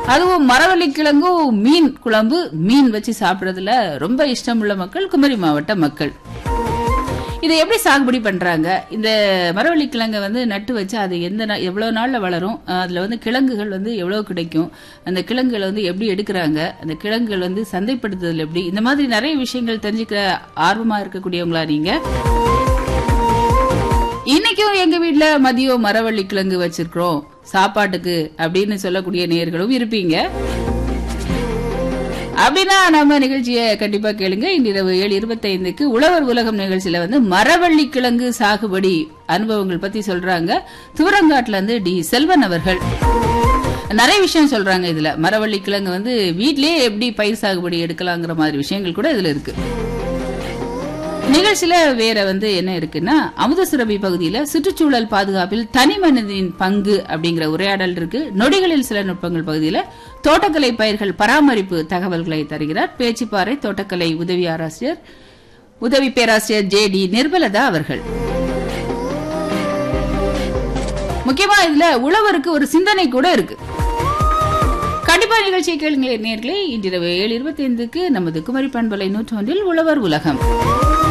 அதுவும் மரவள்ளி கிழங்கும் மீன் குழம்பு மீன் வச்சு சாப்பிடுறதுல ரொம்ப இஷ்டமுள்ள மக்கள் குமரி மாவட்ட மக்கள் இதை எப்படி சாகுபடி பண்றாங்க இந்த மரவள்ளி கிழங்கை வந்து நட்டு வச்சு அது எந்த நா- எவ்வளவு நாள்ல வளரும் அஹ் அதுல வந்து கிழங்குகள் வந்து எவ்வளவு கிடைக்கும் அந்த கிழங்குகளை வந்து எப்படி எடுக்கிறாங்க அந்த கிழங்குகள் வந்து சந்தைப்படுத்துதல் எப்படி இந்த மாதிரி நிறைய விஷயங்கள் தெரிஞ்சுக்க ஆர்வமா இருக்கக்கூடியவங்களா நீங்க இன்னைக்கும் எங்க வீட்ல மதியம் மரவள்ளி கிழங்கு வச்சிருக்கிறோம் சாப்பாட்டுக்கு அப்படின்னு சொல்லக்கூடிய நேயர்களும் இருப்பீங்க அப்படின்னா நம்ம நிகழ்ச்சியை கண்டிப்பா கேளுங்க இன்றிரவு ஏழு இருபத்தைந்துக்கு உழவர் உலகம் நிகழ்ச்சியில வந்து மரவள்ளி கிழங்கு சாகுபடி அனுபவங்கள் பத்தி சொல்றாங்க தூரங்காட்டுல இருந்து டி செல்வன் அவர்கள் நிறைய விஷயம் சொல்றாங்க இதுல மரவள்ளி கிழங்கு வந்து வீட்லயே எப்படி பயிர் சாகுபடி எடுக்கலாங்கிற மாதிரி விஷயங்கள் கூட இதுல இருக்கு நிகழ்ச்சியில வேற வந்து என்ன இருக்குன்னா அமுதசுரபி பகுதியில சுற்றுச்சூழல் பாதுகாப்பில் தனி மனிதனின் பங்கு அப்படிங்கிற உரையாடல் இருக்கு நொடிகளில் சில நுட்பங்கள் பகுதியில தோட்டக்கலை பயிர்கள் பராமரிப்பு தகவல்களை தருகிறார் பேச்சிப்பாறை தோட்டக்கலை உதவி ஆராசிரியர் உதவி பேராசிரியர் ஜே டி நிர்மலதா அவர்கள் முக்கியமா இதுல உழவருக்கு ஒரு சிந்தனை கூட இருக்கு கண்டிப்பா நிகழ்ச்சியை கேளுங்களேன் நேர்களே இன்றிரவு ஏழு இருபத்தி ஐந்துக்கு நமது குமரி பண்பலை நூற்றொன்றில் உழவர் உலகம்